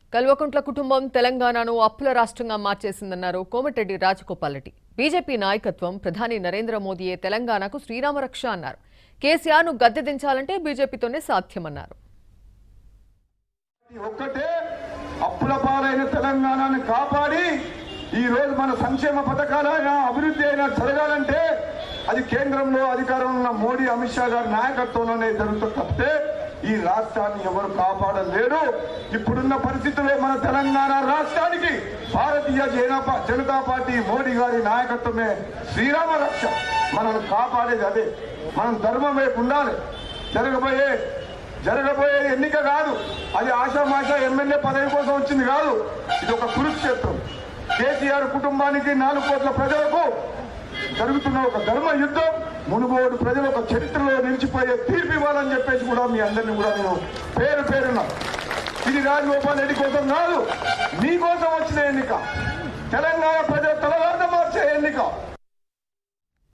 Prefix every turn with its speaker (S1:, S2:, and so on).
S1: కల్వకుంట్ల కుటుంబం తెలంగాణను అప్పుల రాష్ట్రంగా మార్చేసిందన్నారు కోమటిరెడ్డి రాజగోపాల్ రెడ్డి బీజేపీ నాయకత్వం ప్రధాని నరేంద్ర మోదీయే తెలంగాణకు శ్రీరామరక్ష అన్నారు కేసీఆర్ను గద్దె దించాలంటే బీజేపీతోనే సాధ్యమన్నారు
S2: ఒక్కటే అప్పుల పాలైన తెలంగాణను కాపాడి ఈ రోజు మన సంక్షేమ పథకాలైనా అభివృద్ధి అయినా జరగాలంటే అది కేంద్రంలో అధికారంలో ఉన్న మోడీ అమిత్ షా గారి నాయకత్వంలోనే జరుగుతుంది తప్పితే ఈ రాష్ట్రాన్ని ఎవరు కాపాడలేరు ఇప్పుడున్న పరిస్థితుల్లో మన తెలంగాణ రాష్ట్రానికి భారతీయ జనతా జనతా పార్టీ మోడీ గారి నాయకత్వమే శ్రీరామ రక్ష మనల్ని కాపాడేది అదే మనం ధర్మం వైపు ఉండాలి జరగబోయే జరగబోయే ఎన్నిక కాదు అది ఆశామాష ఎమ్మెల్యే పదవి కోసం వచ్చింది కాదు ఇది ఒక కురుక్షేత్రం కేసీఆర్ కుటుంబానికి నాలుగు కోట్ల ప్రజలకు జరుగుతున్న ఒక ధర్మ యుద్ధం మునుగోడు ప్రజలు ఒక చరిత్రలో నిలిచిపోయే తీర్పు ఇవ్వాలని చెప్పేసి కూడా మీ అందరినీ కూడా నేను పేరు పేరున ఇది రాజగోపాల్ రెడ్డి కోసం కాదు మీకోసం వచ్చిన ఎన్నిక తెలంగాణ ప్రజలు